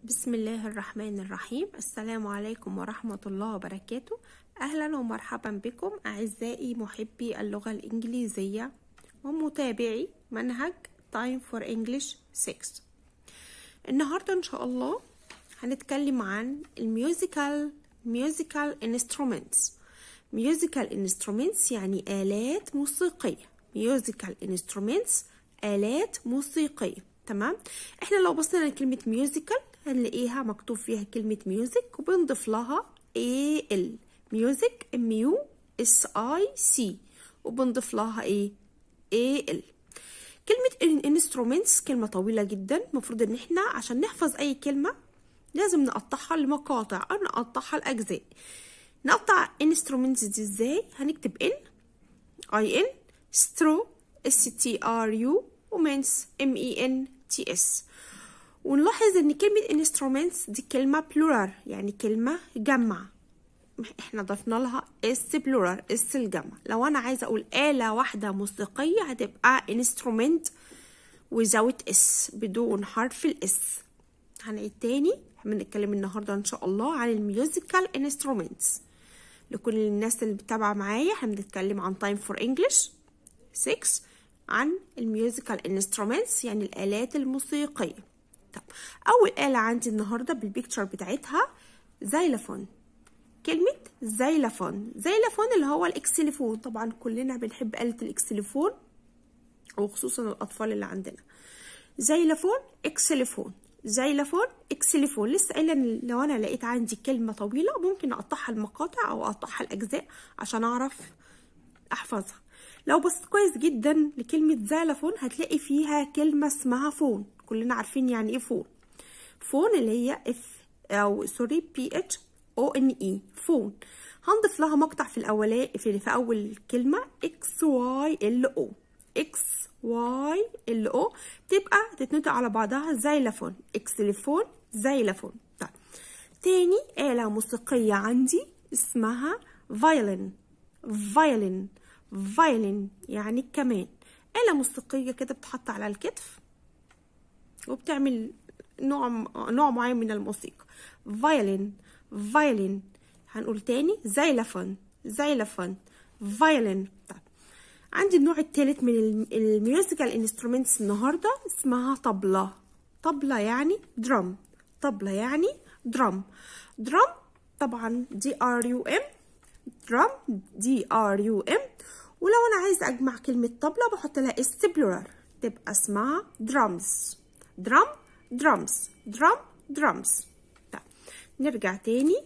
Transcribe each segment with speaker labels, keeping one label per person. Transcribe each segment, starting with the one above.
Speaker 1: بسم الله الرحمن الرحيم السلام عليكم ورحمة الله وبركاته أهلا ومرحبا بكم أعزائي محبي اللغة الإنجليزية ومتابعي منهج Time for English 6 النهاردة إن شاء الله هنتكلم عن الميوزيكال musical instruments musical instruments يعني آلات موسيقية musical instruments آلات موسيقية تمام احنا لو بصينا لكلمة musical هنلاقيها مكتوب فيها كلمة music وبنضيف لها ال music m u s i c وبنضيف لها ايه ال كلمة instruments كلمة طويلة جدا المفروض ان احنا عشان نحفظ اي كلمة لازم نقطعها لمقاطع او نقطعها لاجزاء نقطع instruments دي ازاي هنكتب ان i n stro s t r u ومنس m e n t s ونلاحظ ان كلمة instruments دي كلمة plural يعني كلمة جمع احنا ضفنا لها اس بلورال اس الجمع لو انا عايزه اقول آلة واحدة موسيقية هتبقى instrument without اس بدون حرف الاس هنعيد تاني بنتكلم النهارده ان شاء الله عن الميوزيكال انسترومنتس لكل الناس اللي بتتابعه معايا احنا بنتكلم عن تايم فور انجلش 6 عن الميوزيكال انسترومنتس يعني الالات الموسيقيه طب اول آلة عندي النهارده بالبيكتشر بتاعتها زايلافون كلمة زايلافون زايلافون اللي هو الاكسليفون طبعا كلنا بنحب آلة الاكسليفون وخصوصا الأطفال اللي عندنا زايلافون اكسليفون زايلافون اكسليفون لسه قايله ان لو انا لقيت عندي كلمه طويله ممكن اقطعها لمقاطع او اقطعها لاجزاء عشان اعرف احفظها لو بصيت كويس جدا لكلمه زايلافون هتلاقي فيها كلمه اسمها فون كلنا عارفين يعني ايه فون فون اللي هي اف او سوري بي اتش او ان اي فون هنضيف لها مقطع في الاولاني في, في اول كلمه اكس واي ال او اكس واي ال او تبقى تتنطق على بعضها زايلافون اكسليفون زايلافون طيب تاني آلة موسيقية عندي اسمها فايلن فايلن فايلن يعني كمان آلة موسيقية كده بتحط على الكتف وبتعمل نوع نوع معين من الموسيقى فايلن فايلن هنقول تاني زايلافون زايلافون فايلن طيب عندي النوع الثالث من الميوزيكال انسترومنتس النهارده اسمها طبلة طبلة يعني درام طبلة يعني درام درام طبعا دي ار يو ام درام دي ار يو ام ولو انا عايز اجمع كلمة طبلة بحط لها اس بلورال تبقى اسمها درامز درام درامز درام درامز طيب نرجع تاني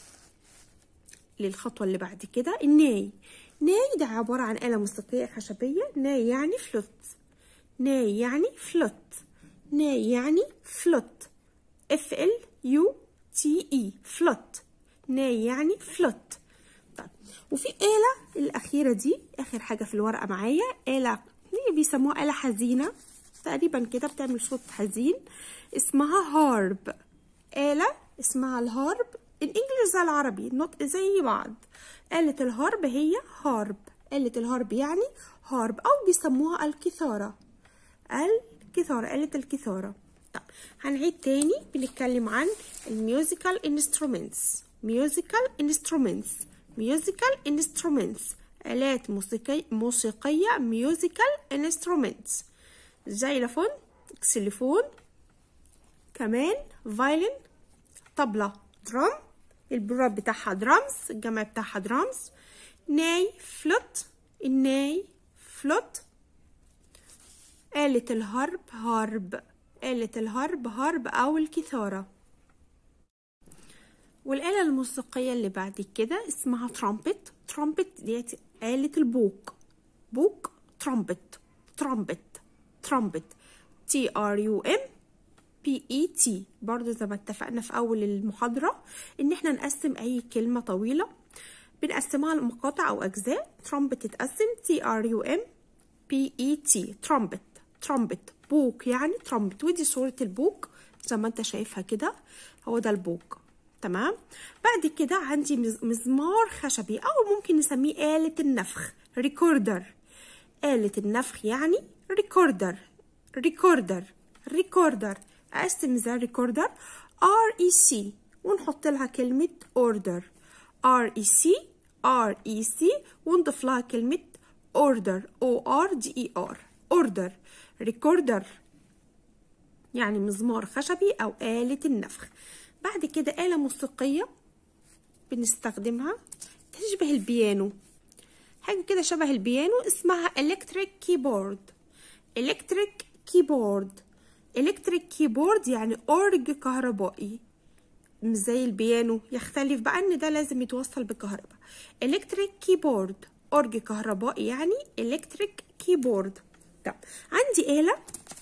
Speaker 1: للخطوة اللي بعد كده الناي ناي ده عبارة عن آلة موسيقية خشبية ناي يعني فلوت ناي يعني فلوت ناي يعني فلوت اف ال يو تي اي فلوت ناي يعني فلوت طيب وفي آلة الأخيرة دي آخر حاجة في الورقة معايا آلة بيسموها آلة حزينة تقريبا كده بتعمل صوت حزين اسمها هارب آلة اسمها الهارب الانجليش زي العربي النطق زي بعض آلة الهارب هي هارب آلة الهارب يعني هارب أو بيسموها الكثارة الكثارة آلة الكثارة طب هنعيد تاني بنتكلم عن الميوزيكال انسترومنتس ميوزيكال انسترومنتس ميوزيكال انسترومنتس آلات موسيقية موسيقية ميوزيكال انسترومنتس زيلافون اكسليفون كمان فايلن طبلة درام البلورال بتاعها درامز الجمع بتاعها درامز ناي فلوت الناي فلوت آلة الهرب هارب آلة الهرب هارب أو الكثارة والآلة الموسيقية اللي بعد كده اسمها ترامبت ترامبت ديت آلة البوق بوق ترامبت ترامبت ترامبت تي ار يو ام بي اي تي برضه زي ما اتفقنا في اول المحاضره ان احنا نقسم اي كلمه طويله بنقسمها لمقاطع او اجزاء ترامبت تتقسم تي ار يو ام بي اي تي ترامبت ترامبت بوك يعني ترامبت ودي صوره البوك زي ما انت شايفها كده هو ده البوك تمام بعد كده عندي مزمار خشبي او ممكن نسميه آلة النفخ ريكوردر آلة النفخ يعني ريكوردر ريكوردر ريكوردر اقسم ذا ريكوردر ار اي سي ونحط لها كلمة order ار اي سي ار اي سي ونضيف لها كلمة order o r d e r order ريكوردر يعني مزمار خشبي أو آلة النفخ بعد كده آلة موسيقية بنستخدمها تشبه البيانو حاجة كده شبه البيانو اسمها electric keyboard electric keyboard electric keyboard يعني أورج كهربائي مش زي البيانو يختلف بقى ان ده لازم يتوصل بالكهرباء electric keyboard أورج كهربائي يعني electric keyboard طب عندي آلة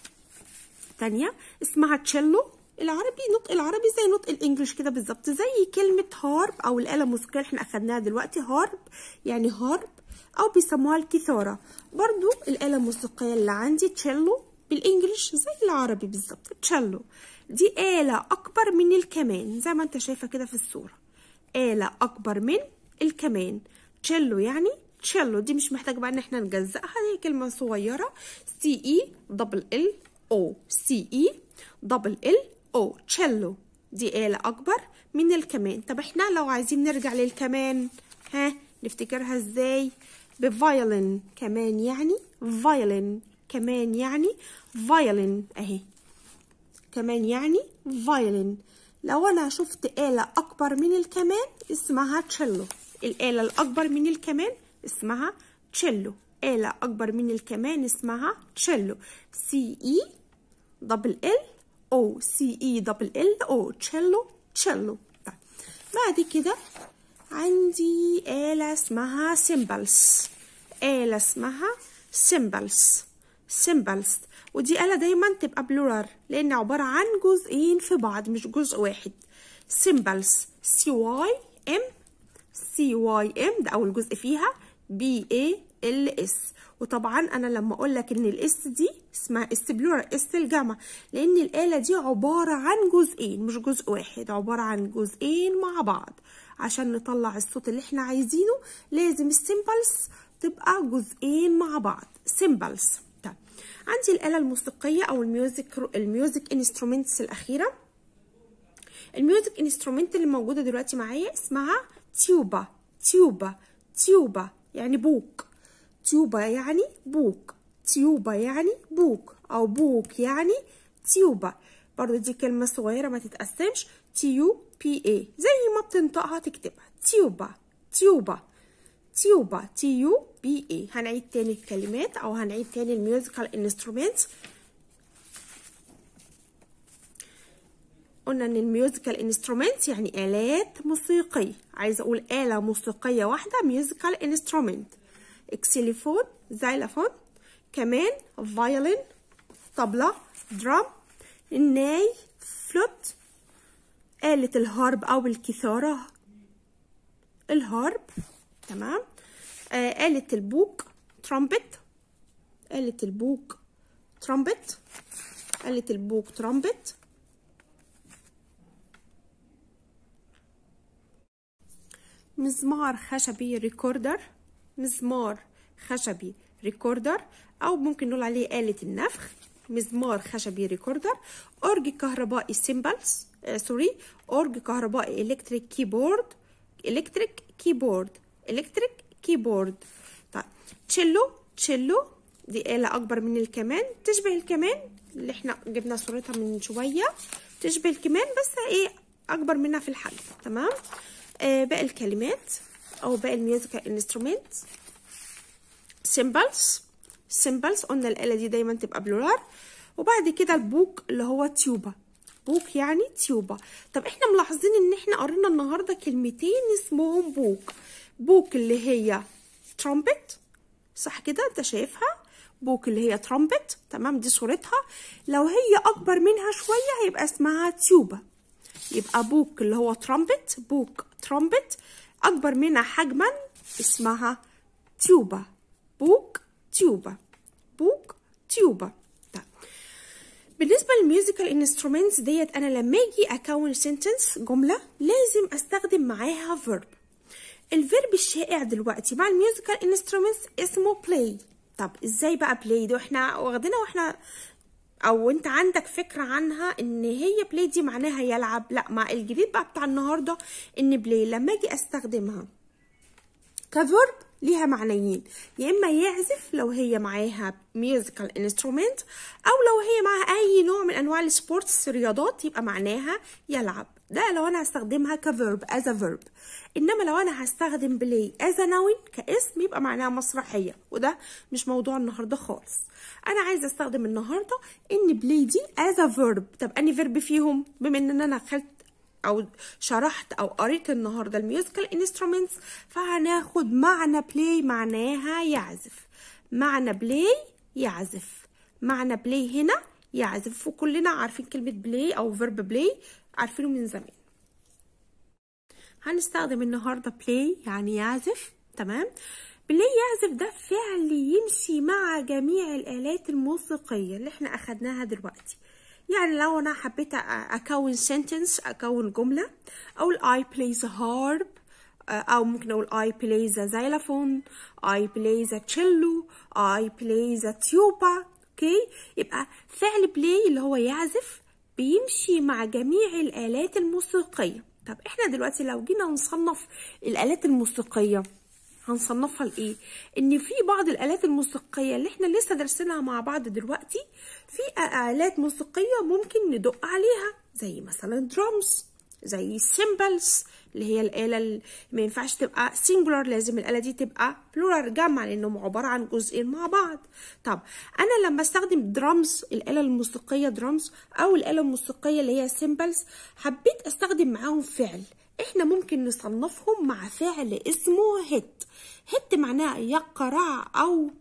Speaker 1: تانية اسمها تشيلو العربي نطق العربي زي نطق الانجليش كده بالظبط زي كلمة هارب او الآلة الموسيقية اللي احنا اخدناها دلوقتي هارب يعني هارب او بيسموها الكثارة برضو الآلة الموسيقية اللي عندي تشيلو بالانجليش زي العربي بالظبط تشيلو دي آلة أكبر من الكمان زي ما انت شايفة كده في الصورة آلة أكبر من الكمان تشيلو يعني تشيلو دي مش محتاجة بقى ان احنا نجزأها هي كلمة صغيرة سي اي دبل ال او سي اي دبل ال او تشيلو دي آلة أكبر من الكمان طب احنا لو عايزين نرجع للكمان ها نفتكرها ازاي بفايولين كمان يعني فايولين كمان يعني فايولين اهي كمان يعني فايولين لو انا شفت آلة أكبر من الكمان اسمها تشيلو الآلة الأكبر من الكمان اسمها تشيلو آلة أكبر من الكمان اسمها تشيلو سي إي دبل ال او سي اي دبل ال او تشيلو تشيلو طيب بعد كده عندي آلة اسمها سيمبلز آلة اسمها سيمبلز سيمبلز ودي آلة دايما تبقى بلورال لأن عبارة عن جزئين في بعض مش جزء واحد سيمبلز سي واي ام سي واي ام ده أول جزء فيها بي اي ال اس وطبعا انا لما اقول لك ان الاس دي اسمها اس بلورال اس الجمع لان الاله دي عباره عن جزئين مش جزء واحد عباره عن جزئين مع بعض عشان نطلع الصوت اللي احنا عايزينه لازم السيمبلز تبقى جزئين مع بعض سيمبلز طيب عندي الاله الموسيقيه او الميوزك الميوزك انسترومنتس الاخيره الميوزك انسترومنت اللي موجوده دلوقتي معايا اسمها تيوبا تيوبا تيوبا يعني بوك تيوبا يعني بوك تيوبا يعني بوك او بوك يعني تيوبا برضو دي كلمة صغيرة ما تتقسمش تيو بي اي زي ما بتنطقها تكتبها تيوبا تيوبا تيوبا تيو بي اي هنعيد تاني الكلمات او هنعيد تاني الميوزيكال انسترومنت قلنا ان الميوزيكال انسترومنت يعني آلات موسيقية عايزة اقول آلة موسيقية واحدة ميوزيكال انسترومنت اكسليفون زايلافون كمان فايولين طبلة درام الناي فلوت آلة الهارب أو الكثارة الهارب تمام آه آلة البوق ترامبت آلة البوق ترامبت آلة البوق ترامبت مزمار خشبي ريكوردر مزمار خشبي ريكوردر او ممكن نقول عليه آلة النفخ مزمار خشبي ريكوردر اورج كهربائي سيمبلز آه سوري اورج كهربائي الكتريك كيبورد الكتريك كيبورد الكتريك كيبورد طيب تشيلو تشيلو دي آلة أكبر من الكمان تشبه الكمان اللي احنا جبنا صورتها من شوية تشبه الكمان بس ايه أكبر منها في الحجم تمام آه باقي الكلمات أو باقي الميوزيكال انسترومنت سيمبلز سيمبلز قلنا الآلة دي دايما تبقى بلورال وبعد كده البوك اللي هو تيوبا بوك يعني تيوبا طب احنا ملاحظين ان احنا قرينا النهارده كلمتين اسمهم بوك بوك اللي هي ترامبت صح كده انت شايفها بوك اللي هي ترامبت تمام دي صورتها لو هي اكبر منها شويه هيبقى اسمها تيوبا يبقى بوك اللي هو ترامبت بوك ترامبت اكبر منها حجما اسمها تيوبا بوك تيوبا بوك تيوبا طيب. بالنسبة للميوزيكال انسترومنتس ديت أنا لما أجي أكون سنتنس جملة لازم أستخدم معاها فيرب الفيرب الشائع دلوقتي مع الميوزيكال انسترومنتس اسمه بلاي طب ازاي بقى بلاي ده احنا واخدينها واحنا او انت عندك فكره عنها ان هي بلاي دي معناها يلعب لا مع الجديد بقى بتاع النهارده ان بلاي لما اجي استخدمها كفيرب ليها معنيين يا اما يعزف لو هي معاها ميوزيكال انسترومنت او لو هي معاها اي نوع من انواع السبورتس رياضات يبقى معناها يلعب ده لو انا هستخدمها كفيرب از فيرب انما لو انا هستخدم بلاي از نون كاسم يبقى معناها مسرحيه وده مش موضوع النهارده خالص انا عايزه استخدم النهارده ان بلاي دي از فيرب طب اني فيرب فيهم بما ان انا خدت او شرحت او قريت النهارده الميوزيكال انسترومنتس فهناخد معنى بلاي معناها يعزف معنى بلاي يعزف معنى بلاي هنا يعزف وكلنا عارفين كلمه بلاي او فيرب بلاي عارفينه من زمان هنستخدم النهارده بلاي يعني يعزف تمام بلاي يعزف ده فعل يمشي مع جميع الآلات الموسيقية اللي احنا أخدناها دلوقتي يعني لو أنا حبيت أكون sentence أكون جملة أقول I play the harp أو ممكن أقول I play the xylophone I play the cello I play the tuba أوكي يبقى فعل بلاي اللي هو يعزف بيمشي مع جميع الآلات الموسيقية طب احنا دلوقتي لو جينا نصنف الآلات الموسيقية هنصنفها لايه ان في بعض الالات الموسيقيه اللي احنا لسه دارسينها مع بعض دلوقتي في الات موسيقيه ممكن ندق عليها زي مثلا درامز زي السيمبلز اللي هي الاله اللي ما ينفعش تبقى سينجولار لازم الاله دي تبقى بلورال جمع لانهم عباره عن جزئين مع بعض طب انا لما استخدم درامز الاله الموسيقيه درامز او الاله الموسيقيه اللي هي سيمبلز حبيت استخدم معاهم فعل احنا ممكن نصنفهم مع فعل اسمه هيت هيت معناها يقرع او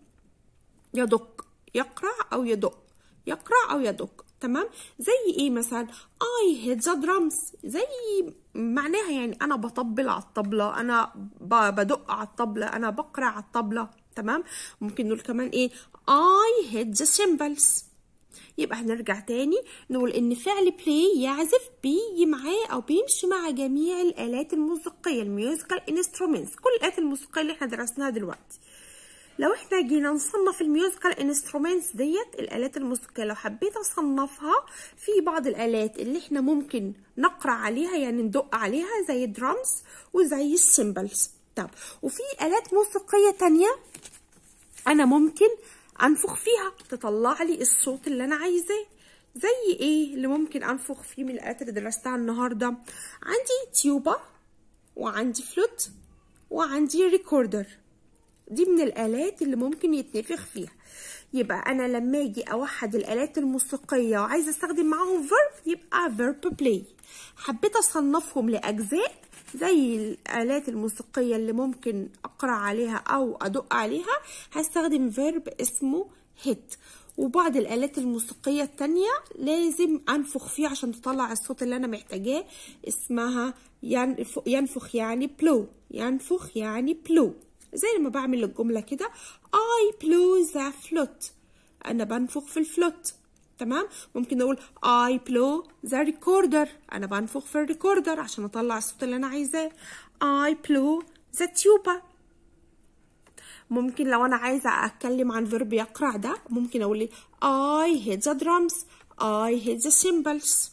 Speaker 1: يدق يقرع او يدق يقرع او يدق تمام زي ايه مثلا I hit the drums زي معناها يعني انا بطبل على الطبلة انا بدق على الطبلة انا بقرع على الطبلة تمام ممكن نقول كمان ايه I hit the cymbals يبقى هنرجع تاني نقول ان فعل بلاي يعزف بيجي معاه او بيمشي مع جميع الالات الموسيقيه الميوزيكال انسترومنتس كل الالات الموسيقيه اللي احنا درسناها دلوقتي لو احنا جينا نصنف الميوزيكال انسترومنتس ديت الالات الموسيقيه لو حبيت اصنفها في بعض الالات اللي احنا ممكن نقرا عليها يعني ندق عليها زي الدرامز وزي السيمبلز طب وفي الات موسيقيه تانية انا ممكن انفخ فيها تطلع لي الصوت اللي انا عايزاه زي ايه اللي ممكن انفخ فيه من الالات اللي درستها النهارده عندي تيوبا وعندي فلوت وعندي ريكوردر دي من الالات اللي ممكن يتنفخ فيها يبقى انا لما اجي اوحد الالات الموسيقيه وعايزه استخدم معاهم فيرب يبقى فيرب بلاي حبيت اصنفهم لاجزاء زي الآلات الموسيقية اللي ممكن أقرأ عليها أو أدق عليها هستخدم فيرب اسمه hit وبعض الآلات الموسيقية التانية لازم أنفخ فيه عشان تطلع الصوت اللي أنا محتاجاه اسمها ينفخ يعني بلو ينفخ يعني بلو زي لما بعمل الجملة كده I blow the flute أنا بنفخ في الفلوت تمام ممكن نقول I blow the recorder أنا بنفخ في الريكوردر عشان أطلع الصوت اللي أنا عايزاه I blow the tuba ممكن لو أنا عايزة أتكلم عن فيرب يقرع ده ممكن أقول I hit the drums I hit the cymbals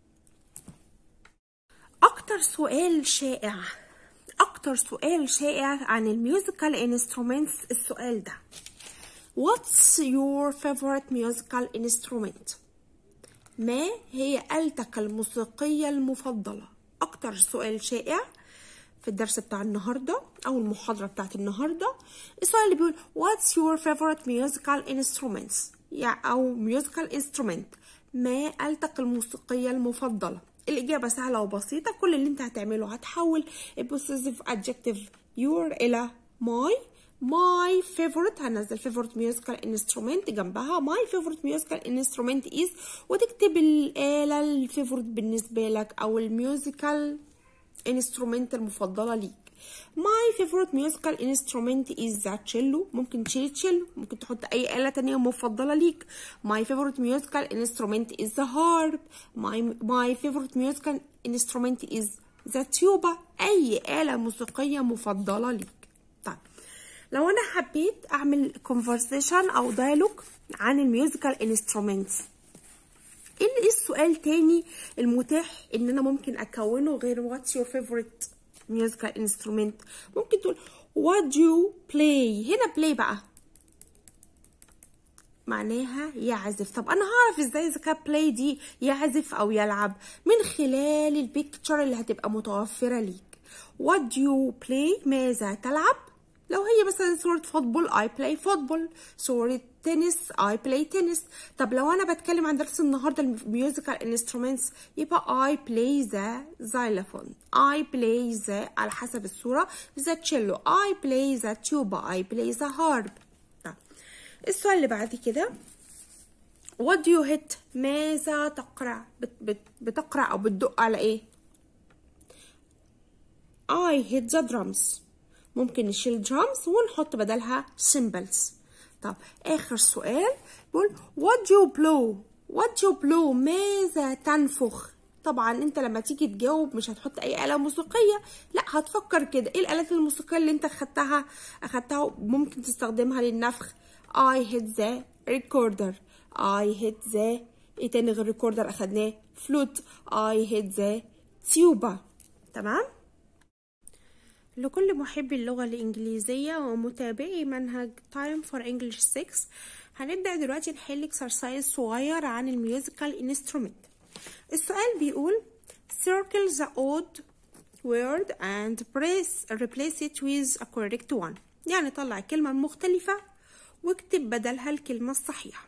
Speaker 1: أكتر سؤال شائع أكتر سؤال شائع عن الميوزيكال انسترومنتس السؤال ده What's your favorite musical instrument? ما هي آلتك الموسيقية المفضلة؟ أكتر سؤال شائع في الدرس بتاع النهاردة أو المحاضرة بتاعت النهاردة السؤال اللي بيقول What's your favorite musical instruments؟ يعني أو musical instrument ما آلتك الموسيقية المفضلة؟ الإجابة سهلة وبسيطة كل اللي أنت هتعمله هتحول البوسيسيف adjective your إلى my my favorite هنزل favorite musical instrument جنبها my favorite musical instrument is وتكتب الآلة الفيفورت بالنسبة لك أو الميوزيكال instrument المفضلة ليك my favorite musical instrument is the cello ممكن تشيل تشيلو ممكن تحط أي آلة تانية مفضلة ليك my favorite musical instrument is the harp my, my favorite musical instrument is the tuba أي آلة موسيقية مفضلة ليك طيب لو انا حبيت اعمل conversation او dialogue عن الميوزيكال انسترومنتس ايه السؤال تاني المتاح ان انا ممكن اكونه غير what's your favorite musical instrument ممكن تقول what do you play هنا play بقى معناها يعزف طب انا هعرف ازاي اذا كان بلاي دي يعزف او يلعب من خلال البيكتشر اللي هتبقى متوفره ليك what do you play ماذا تلعب لو هي مثلا صورة فوتبول I play فوتبول صورة تنس I play تنس طب لو أنا بتكلم عن درس النهاردة الميوزيكال انسترومنتس يبقى I play the xylophone I play the على حسب الصورة the cello I play the tuba I play the harp طب السؤال اللي بعد كده What do you hit ماذا تقرأ بت بت بتقرأ أو بتدق على إيه I hit the drums ممكن نشيل drums ونحط بدلها cymbals طب آخر سؤال بيقول what do you blow what do you blow ماذا تنفخ طبعا انت لما تيجي تجاوب مش هتحط اي آلة موسيقية لا هتفكر كده ايه الآلات الموسيقية اللي انت اخدتها اخدتها ممكن تستخدمها للنفخ I hit the recorder I hit the ايه تاني غير ريكوردر اخدناه flute I hit the tuba تمام لكل محبي اللغة الإنجليزية ومتابعي منهج Time for English 6 هنبدأ دلوقتي نحل exercise صغير عن الميوزيكال انسترومنت السؤال بيقول circle the odd word and press replace it with a correct one يعني طلع الكلمة المختلفة واكتب بدلها الكلمة الصحيحة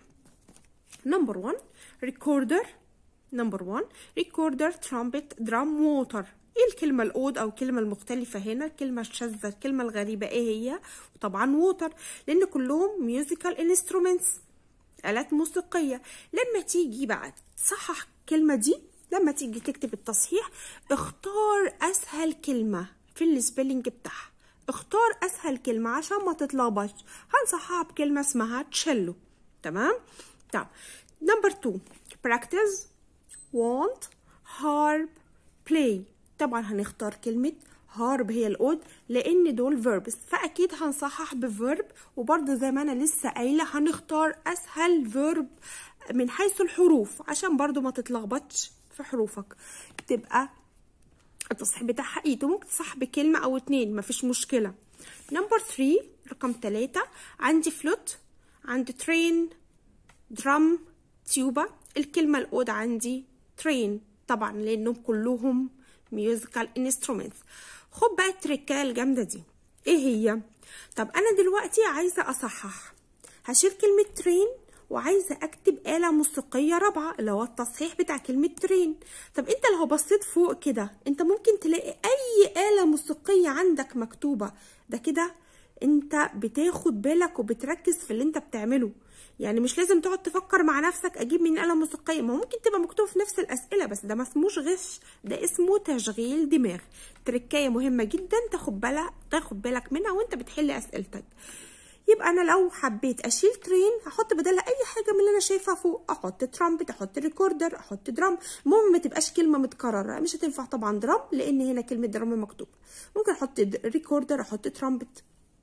Speaker 1: number one recorder number one recorder trumpet drum water ايه الكلمة الأود أو الكلمة المختلفة هنا الكلمة الشاذة الكلمة الغريبة ايه هي وطبعا ووتر لأن كلهم ميوزيكال انسترومنتس آلات موسيقية لما تيجي بقى تصحح الكلمة دي لما تيجي تكتب التصحيح اختار أسهل كلمة في السبيلنج بتاعها اختار أسهل كلمة عشان ما تتلخبطش هنصححها بكلمة اسمها تشيلو تمام طب نمبر 2 practice want harp play طبعا هنختار كلمة هارب هي الأود لأن دول verbs فأكيد هنصحح بفيرب وبرضه زي ما أنا لسه قايلة هنختار أسهل فيرب من حيث الحروف عشان برضه ما تتلخبطش في حروفك تبقى التصحيح بتاعها ايه ممكن تصحح بكلمة أو اتنين مفيش مشكلة نمبر 3 رقم تلاتة عندي فلوت عندي ترين درام تيوبا الكلمة الأود عندي ترين طبعا لأنهم كلهم ميوزيكال انسترومنتس خد بقى التركايه الجامده دي ايه هي طب انا دلوقتي عايزه اصحح هشيل كلمه ترين وعايزه اكتب آلة موسيقية رابعة اللي هو التصحيح بتاع كلمة ترين طب انت لو بصيت فوق كده انت ممكن تلاقي اي آلة موسيقية عندك مكتوبة ده كده انت بتاخد بالك وبتركز في اللي انت بتعمله يعني مش لازم تقعد تفكر مع نفسك اجيب من آلة موسيقية ما ممكن تبقى مكتوب في نفس الأسئلة بس ده ما اسموش غش ده اسمه تشغيل دماغ تركاية مهمة جدا تاخد بالك تاخد بالك منها وانت بتحل أسئلتك يبقى انا لو حبيت اشيل ترين هحط بدلها اي حاجه من اللي انا شايفها فوق احط ترامبت احط ريكوردر احط درام المهم ما تبقاش كلمه متكرره مش هتنفع طبعا درام لان هنا كلمه درام مكتوبه ممكن احط ريكوردر احط ترامبت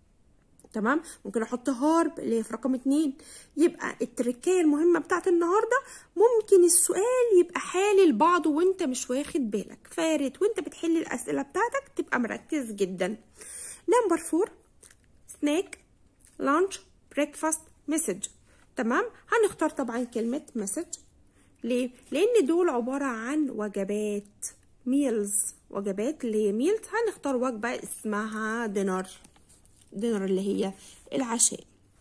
Speaker 1: تمام ممكن احط هارب اللي هي في رقم اتنين يبقى التركية المهمة بتاعت النهاردة ممكن السؤال يبقى حالي لبعضه وانت مش واخد بالك فارت وانت بتحل الاسئلة بتاعتك تبقى مركز جدا نمبر فور سناك لانش بريكفاست مسج تمام هنختار طبعا كلمة مسج ليه؟ لأن دول عبارة عن وجبات ميلز وجبات اللي هي ميلز هنختار وجبة اسمها دينر دينر اللي هي العشاء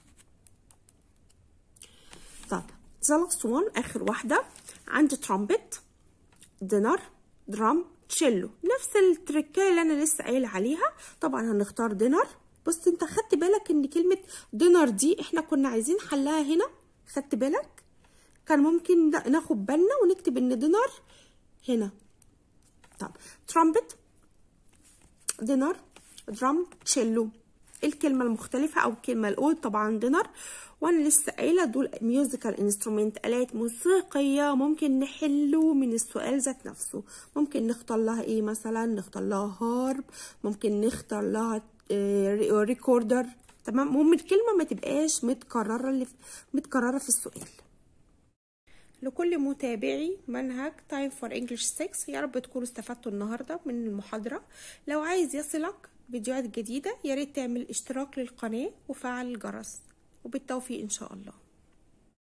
Speaker 1: طب the last one آخر واحدة عندي ترامبت دينر درام تشيلو نفس التركايه اللي انا لسه قايله عليها طبعا هنختار دينر بص انت خدت بالك ان كلمه دينر دي احنا كنا عايزين حلها هنا خدت بالك كان ممكن ناخد بالنا ونكتب ان دينر هنا طب ترامبت دينر درام تشيلو الكلمة المختلفة أو الكلمة الأول طبعا دينر وأنا لسه قايلة دول ميوزيكال انسترومنت آلات موسيقية ممكن نحله من السؤال ذات نفسه ممكن نختار لها إيه مثلا نختار لها هارب ممكن نختار لها ريكوردر تمام المهم الكلمة ما تبقاش متكررة اللي متكررة في السؤال لكل متابعي منهج Time for English 6 يا رب تكونوا استفدتوا النهاردة من المحاضرة لو عايز يصلك فيديوهات جديدة ياريت تعمل اشتراك للقناة وفعل الجرس وبالتوفيق إن شاء الله